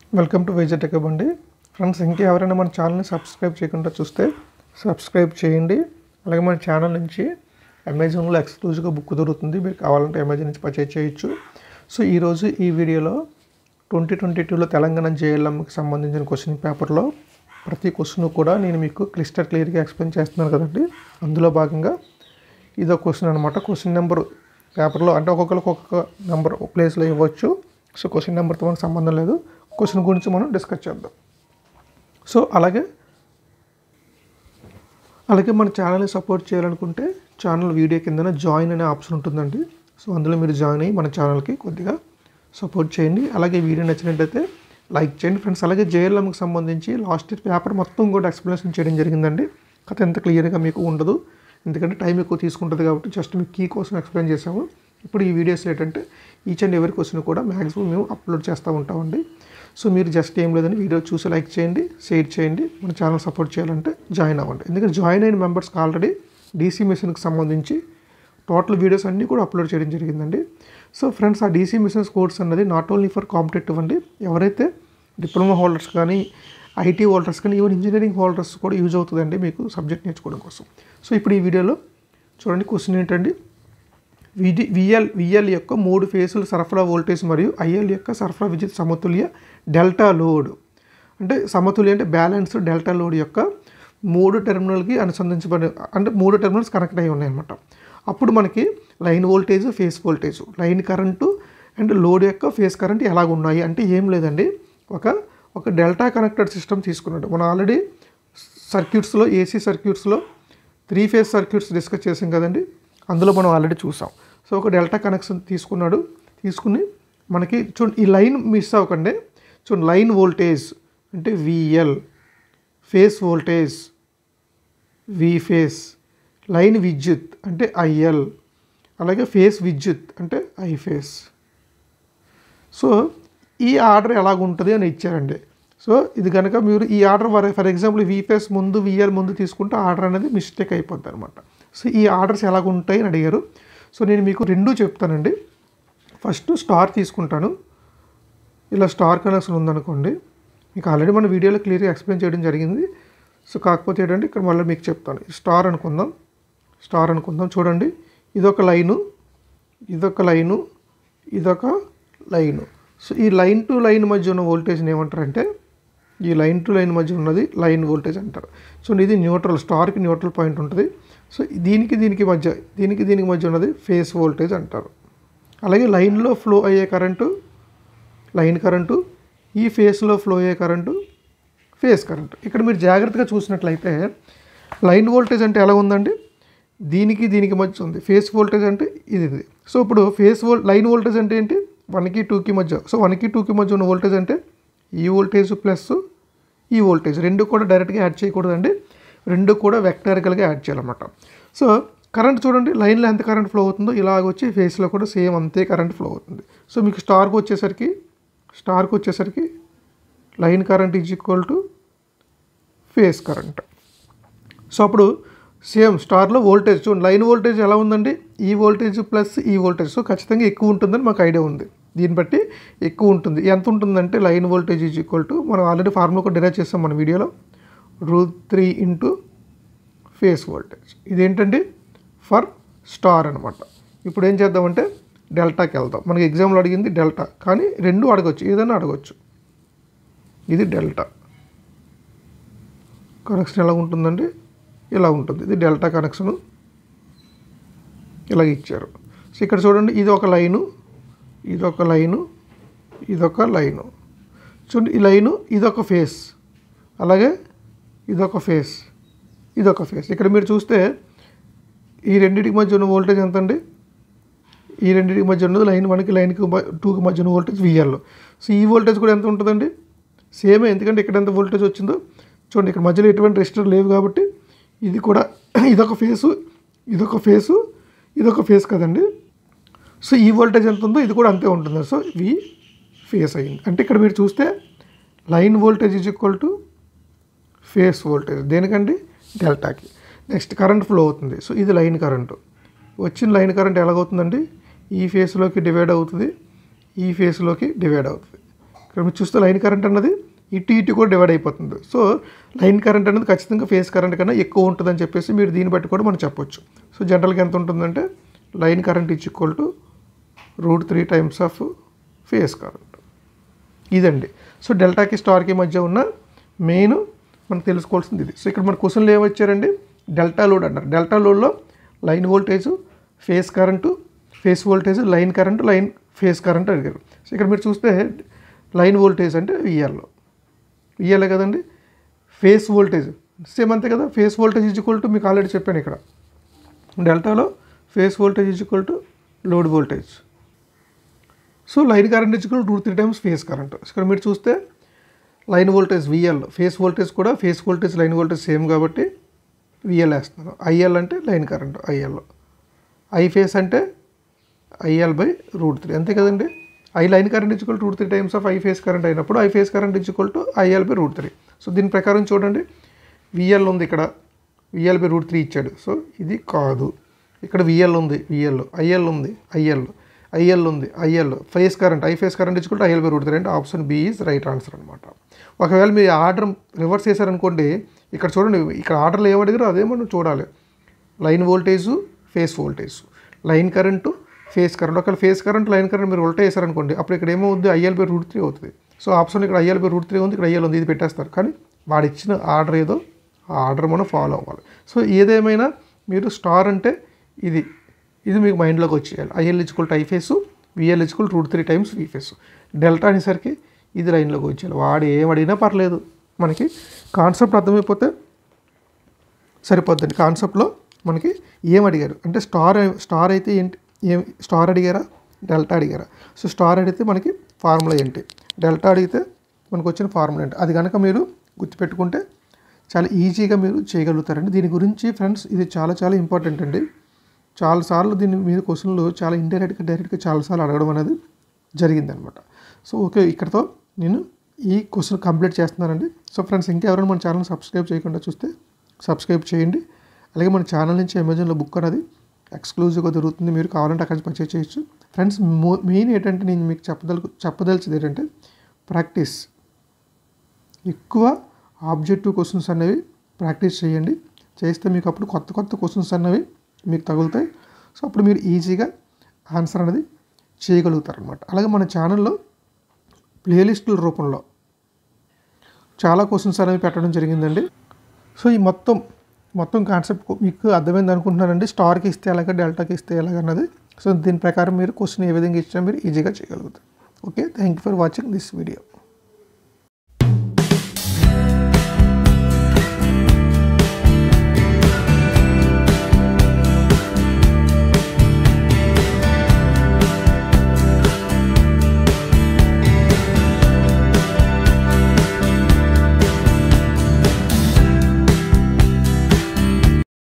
welcome to వైజెట్ tech అండి friends ఇంకా ఎవరైనా మన ఛానల్ని సబ్స్క్రైబ్ చేయకుండా చూస్తే సబ్స్క్రైబ్ చేయండి అలాగే మన ఛానల్ నుంచి అమెజాన్లో ఎక్స్క్లూజివ్గా బుక్ దొరుకుతుంది మీరు కావాలంటే అమెజాన్ నుంచి పర్చేజ్ చేయొచ్చు సో ఈరోజు ఈ వీడియోలో ట్వంటీ ట్వంటీ టూలో తెలంగాణ జేఎల్ఎంకి సంబంధించిన క్వశ్చన్ పేపర్లో ప్రతి క్వశ్చన్ కూడా నేను మీకు క్లిస్టర్ క్లియర్గా ఎక్స్ప్లెయిన్ చేస్తున్నాను కదండి అందులో భాగంగా ఇదో క్వశ్చన్ అనమాట క్వశ్చన్ నెంబర్ పేపర్లో అంటే ఒక్కొక్కరికి ఒక్కొక్క నెంబర్ ప్లేస్లో ఇవ్వచ్చు సో క్వశ్చన్ నెంబర్తో మనకు సంబంధం లేదు క్వశ్చన్ గురించి మనం డిస్కస్ చేద్దాం సో అలాగే అలాగే మన ఛానల్ని సపోర్ట్ చేయాలనుకుంటే ఛానల్ వీడియో కిందన జాయిన్ అనే ఆప్షన్ ఉంటుందండి సో అందులో మీరు జాయిన్ అయ్యి మన ఛానల్కి కొద్దిగా సపోర్ట్ చేయండి అలాగే వీడియో నచ్చినట్లయితే లైక్ చేయండి ఫ్రెండ్స్ అలాగే జేఎల్ఎంకి సంబంధించి లాస్ట్ ఇయర్ పేపర్ మొత్తం కూడా ఎక్స్ప్లెనేషన్ చేయడం జరిగిందండి కథ ఎంత క్లియర్గా మీకు ఉండదు ఎందుకంటే టైం ఎక్కువ తీసుకుంటుంది కాబట్టి జస్ట్ మీకు కీ కోసం ఎక్స్ప్లెయిన్ చేసాము ఇప్పుడు ఈ వీడియోస్ ఏంటంటే ఈచ్ అండ్ ఎవరి క్వశ్చన్ కూడా మ్యాక్సిమం మేము అప్లోడ్ చేస్తూ ఉంటామండి సో మీరు జస్ట్ ఏం లేదని వీడియో చూసి లైక్ చేయండి షేర్ చేయండి మన ఛానల్ సపోర్ట్ చేయాలంటే జాయిన్ అవ్వండి ఎందుకంటే జాయిన్ అయిన మెంబర్స్కి ఆల్రెడీ డీసీ మిషన్కి సంబంధించి టోటల్ వీడియోస్ అన్నీ కూడా అప్లోడ్ చేయడం జరిగిందండి సో ఫ్రెండ్స్ ఆ డీసీ మిషన్స్ కోర్స్ అన్నది నాట్ ఓన్లీ ఫర్ కాంపిటేటివ్ అండి ఎవరైతే డిప్లొమా హోల్డర్స్ కానీ ఐటీ హోల్డర్స్ కానీ ఈవెన్ ఇంజనీరింగ్ హోల్డర్స్ కూడా యూజ్ అవుతుందండి మీకు సబ్జెక్ట్ నేర్చుకోవడం కోసం సో ఇప్పుడు ఈ వీడియోలో చూడండి క్వశ్చన్ ఏంటండి విడి విఎల్ విఎల్ యొక్క మూడు ఫేసుల సరఫరా వోల్టేజ్ మరియు ఐఎల్ యొక్క సరఫరా విద్యుత్ సమతుల్య డెల్టా లోడ్ అంటే సమతుల్య అంటే బ్యాలెన్స్ డెల్టా లోడ్ యొక్క మూడు టెర్మినల్కి అనుసంధించబడి అంటే మూడు టెర్మినల్స్ కనెక్ట్ అయి ఉన్నాయన్నమాట అప్పుడు మనకి line voltage phase voltage line current and load యొక్క ఫేస్ కరెంట్ ఎలాగ ఉన్నాయి అంటే ఏం లేదండి ఒక ఒక డెల్టా కనెక్టెడ్ సిస్టమ్ తీసుకున్నాడు మనం ఆల్రెడీ సర్క్యూట్స్లో ఏసీ సర్క్యూట్స్లో త్రీ ఫేజ్ సర్క్యూట్స్ డిస్కస్ చేసాం కదండి అందులో మనం ఆల్రెడీ చూసాం సో ఒక డెల్టా కనెక్షన్ తీసుకున్నాడు తీసుకుని మనకి చూడండి ఈ లైన్ మిస్ అవ్వకండి చూడండి లైన్ వోల్టేజ్ అంటే VL phase voltage V phase line విద్యుత్ అంటే ఐఎల్ అలాగే ఫేస్ విద్యుత్ అంటే ఐ ఫేస్ సో ఈ ఆర్డర్ ఎలాగుంటుంది అని ఇచ్చారండి సో ఇది కనుక మీరు ఈ order for for example VPS ముందు విఎల్ ముందు తీసుకుంటే ఆర్డర్ అనేది మిస్టేక్ అయిపోద్ది అనమాట సో ఈ ఆర్డర్స్ ఎలాగ ఉంటాయి అని అడిగారు సో నేను మీకు రెండూ చెప్తానండి ఫస్ట్ స్టార్ తీసుకుంటాను ఇలా స్టార్ కనెక్షన్ ఉందనుకోండి మీకు ఆల్రెడీ మన వీడియోలో క్లియర్గా ఎక్స్ప్లెయిన్ చేయడం జరిగింది సో కాకపోతే ఏంటంటే ఇక్కడ మళ్ళీ మీకు చెప్తాను స్టార్ అనుకుందాం స్టార్ అనుకుందాం చూడండి ఇదొక లైను ఇదొక లైను ఇదొక లైను సో ఈ లైన్ టు లైన్ మధ్య ఉన్న వోల్టేజ్ని ఏమంటారంటే ఈ లైన్ టు లైన్ మధ్య ఉన్నది లైన్ వోల్టేజ్ అంటారు సో ఇది న్యూట్రల్ స్టార్కి న్యూట్రల్ పాయింట్ ఉంటుంది సో దీనికి దీనికి మధ్య దీనికి దీనికి మధ్య ఉన్నది ఫేస్ వోల్టేజ్ అంటారు అలాగే లైన్లో ఫ్లో అయ్యే కరెంటు లైన్ కరెంటు ఈ ఫేస్లో ఫ్లో అయ్యే కరెంటు ఫేస్ కరెంటు ఇక్కడ మీరు జాగ్రత్తగా చూసినట్లయితే లైన్ వోల్టేజ్ అంటే ఎలా ఉందండి దీనికి దీనికి మధ్య ఉంది ఫేస్ వోల్టేజ్ అంటే ఇది ఇది సో ఇప్పుడు ఫేస్ వోల్ లైన్ వోల్టేజ్ అంటే ఏంటి వన్కి టూకి మధ్య సో వన్కి టూకి మధ్య ఉన్న వోల్టేజ్ అంటే ఈ వోల్టేజ్ ప్లస్ ఈ వోల్టేజ్ రెండు కూడా డైరెక్ట్గా యాడ్ చేయకూడదండి రెండు కూడా వెక్టారికల్గా యాడ్ చేయాలన్నమాట సో కరెంట్ చూడండి లైన్లో ఎంత కరెంట్ ఫ్లో అవుతుందో ఇలాగ వచ్చి ఫేస్లో కూడా సేమ్ అంతే కరెంట్ ఫ్లో అవుతుంది సో మీకు స్టార్కి వచ్చేసరికి స్టార్కి వచ్చేసరికి line current is equal to phase current so అప్పుడు సేమ్ స్టార్లో వోల్టేజ్ చూడండి లైన్ వోల్టేజ్ ఎలా ఉందండి ఈ వోల్టేజ్ ప్లస్ ఈ వోల్టేజ్ సో ఖచ్చితంగా ఎక్కువ ఉంటుందని మాకు ఐడియా ఉంది దీన్ని బట్టి ఎక్కువ ఉంటుంది ఎంత ఉంటుందంటే line voltage is equal to మనం ఆల్రెడీ ఫార్ములా కూడా డిరైవ్ చేస్తాం మన వీడియోలో root three into phase voltage ఇదేంటండి ఫర్ స్టార్ అనమాట ఇప్పుడు ఏం చేద్దామంటే డెల్టాకి వెళ్దాం మనకి ఎగ్జామ్లో అడిగింది డెల్టా కానీ రెండు అడగచ్చు ఏదైనా అడగచ్చు ఇది డెల్టా కనెక్షన్ ఎలా ఉంటుందండి ఇలా ఉంటుంది ఇది డెల్టా కనెక్షను ఇలా ఇచ్చారు సో ఇక్కడ చూడండి ఇది ఒక లైను ఇదొక లైను ఇదొక లైను చూడండి ఈ లైను ఇదొక ఫేస్ అలాగే ఇదొక ఫేస్ ఇదొక ఫేస్ ఇక్కడ మీరు చూస్తే ఈ రెండింటికి మధ్య ఉన్న వోల్టేజ్ ఎంత అండి ఈ రెండింటికి మధ్య ఉన్నది లైన్ వన్కి లైన్కి టూకి మధ్య ఉన్న వోల్టేజ్ విఎల్ సో ఈ వోల్టేజ్ కూడా ఎంత ఉంటుందండి సేమే ఎందుకంటే ఇక్కడ ఎంత వోల్టేజ్ వచ్చిందో చూడండి ఇక్కడ మధ్యలో ఎటువంటి రెసిస్టర్ లేవు కాబట్టి ఇది కూడా ఇదొక ఫేసు ఇదొక ఫేసు ఇదొక ఫేస్ కదండి సో ఈ వోల్టేజ్ ఎంత ఉందో ఇది కూడా అంతే ఉంటుంది సో వి ఫేస్ అయ్యింది అంటే ఇక్కడ మీరు చూస్తే line voltage is equal to phase voltage దేనికండి డెల్టాకి నెక్స్ట్ కరెంట్ ఫ్లో అవుతుంది సో ఇది లైన్ కరెంటు వచ్చిన లైన్ కరెంట్ ఎలాగవుతుందండి ఈ ఫేస్లోకి డివైడ్ అవుతుంది ఈ ఫేస్లోకి డివైడ్ అవుతుంది ఇక్కడ మీరు చూస్తే లైన్ కరెంట్ అన్నది ఇటు ఇటు కూడా డివైడ్ అయిపోతుంది సో లైన్ కరెంట్ అనేది ఖచ్చితంగా ఫేస్ కరెంట్ కన్నా ఎక్కువ ఉంటుందని చెప్పేసి మీరు దీన్ని బట్టి కూడా మనం చెప్పొచ్చు సో జనరల్గా ఎంత ఉంటుందంటే line current is equal to root three times of phase current ఇదండి సో డెల్టాకి స్టార్కి మధ్య ఉన్న మెయిన్ మనకు తెలుసుకోవాల్సింది ఇది సో ఇక్కడ మన క్వశ్చన్లు ఏమొచ్చారండి డెల్టా లోడ్ అంటారు డెల్టా లోడ్లో line voltage phase current phase voltage line current line phase current అడిగారు సో ఇక్కడ మీరు చూస్తే లైన్ వోల్టేజ్ అంటే విఆర్లో విఆర్లే కదండి ఫేస్ వోల్టేజ్ సేమ్ అంతే కదా phase voltage is equal to మీకు ఆల్రెడీ చెప్పాను ఇక్కడ డెల్టాలో phase voltage is equal to load voltage so line current ఇచ్చుకుని to three times phase current ఇక్కడ మీరు చూస్తే line voltage VL phase voltage కూడా phase voltage line voltage same కాబట్టి విఎల్ వేస్తున్నాను ఐఎల్ అంటే line current IL I phase అంటే IL by root three అంతే కదండి I line current is equal root three times of I phase current అయినప్పుడు I phase current is equal to IL by root three so దీని ప్రకారం చూడండి VL ఉంది ఇక్కడ VL by root three ఇచ్చాడు సో ఇది కాదు ఇక్కడ విఎల్ ఉంది విఎల్ ఐఎల్ ఉంది ఐఎల్ ఐఎల్ ఉంది IL phase current I phase current ఇచ్చుకుంటే ఐఎల్ బై రూట్ త్రీ అంటే option B is right answer అనమాట ఒకవేళ మీరు ఆర్డర్ రివర్స్ చేశారనుకోండి ఇక్కడ చూడండి ఇక్కడ ఆర్డర్లో ఏమడిగారో అదే మనం చూడాలి line voltage phase voltage line current phase current ఒకవేళ ఫేస్ కరెంట్ లైన్ కరెంట్ మీరు ఉల్టా వేసారనుకోండి అప్పుడు ఇక్కడ ఏమవుద్ది ఐఎల్ బై రూట్ త్రీ అవుతుంది సో ఆప్షన్ ఇక్కడ ఐఎల్ బై రూట్ త్రీ ఉంది ఇక్కడ ఐఎల్ ఉంది ఇది పెట్టేస్తారు కానీ వాడు ఇచ్చిన ఆర్డర్ ఏదో ఆ ఆర్డర్ మనం ఫాలో అవ్వాలి సో ఏదేమైనా మీరు స్టార్ అంటే ఇది ఇది మీకు మైండ్లోకి వచ్చేయాలి ఐఎల్ ఇచ్చుకోల్ టై phase VL is equal root three times V phase delta అనేసరికి ఇది లైన్లోకి వచ్చేయాలి వాడు ఏం అడిగినా పర్లేదు మనకి కాన్సెప్ట్ అర్థమైపోతే సరిపోద్దండి కాన్సెప్ట్లో మనకి ఏం అడిగారు అంటే స్టార్ స్టార్ అయితే ఏంటి ఏం స్టార్ అడిగారా డెల్టా అడిగారా సో స్టార్ అడిగితే మనకి ఫార్ములా ఏంటి డెల్టా అడిగితే మనకు వచ్చిన ఫార్ములా ఏంటి అది కనుక మీరు గుర్తుపెట్టుకుంటే చాలా ఈజీగా మీరు చేయగలుగుతారండి దీని గురించి ఫ్రెండ్స్ ఇది చాలా చాలా ఇంపార్టెంట్ అండి చాలాసార్లు దీని మీద క్వశ్చన్లు చాలా ఇండైరెక్ట్గా డైరెక్ట్గా చాలాసార్లు అడగడం అనేది జరిగిందనమాట సో ఓకే ఇక్కడతో నేను ఈ క్వశ్చన్ కంప్లీట్ చేస్తున్నానండి సో ఫ్రెండ్స్ ఇంకా ఎవరైనా మన ఛానల్ సబ్స్క్రైబ్ చేయకుండా చూస్తే సబ్స్క్రైబ్ చేయండి అలాగే మన ఛానల్ నుంచి అమెజాన్లో బుక్ అనేది ఎక్స్క్లూజివ్గా దొరుకుతుంది మీరు కావాలంటే అక్కడి నుంచి పర్చేస్ చేయొచ్చు ఫ్రెండ్స్ మెయిన్ ఏంటంటే నేను మీకు చెప్పదలు చెప్పదలిచింది ఏంటంటే ప్రాక్టీస్ ఎక్కువ ఆబ్జెక్టివ్ క్వశ్చన్స్ అనేవి ప్రాక్టీస్ చేయండి చేస్తే మీకు అప్పుడు కొత్త కొత్త క్వశ్చన్స్ అనేవి మీకు తగులుతాయి సో అప్పుడు మీరు ఈజీగా ఆన్సర్ అనేది చేయగలుగుతారనమాట అలాగే మన ఛానల్లో ప్లేలిస్టుల రూపంలో చాలా క్వశ్చన్స్ అనేవి పెట్టడం జరిగిందండి సో ఈ మొత్తం మొత్తం కాన్సెప్ట్ మీకు అర్థమైంది అనుకుంటున్నానండి స్టార్కి ఇస్తే ఎలాగ డెల్టాకి ఇస్తే ఎలాగ అన్నది సో దీని ప్రకారం మీరు క్వశ్చన్ ఏ విధంగా ఇచ్చినా మీరు ఈజీగా చేయగలుగుతారు okay thank you for watching this video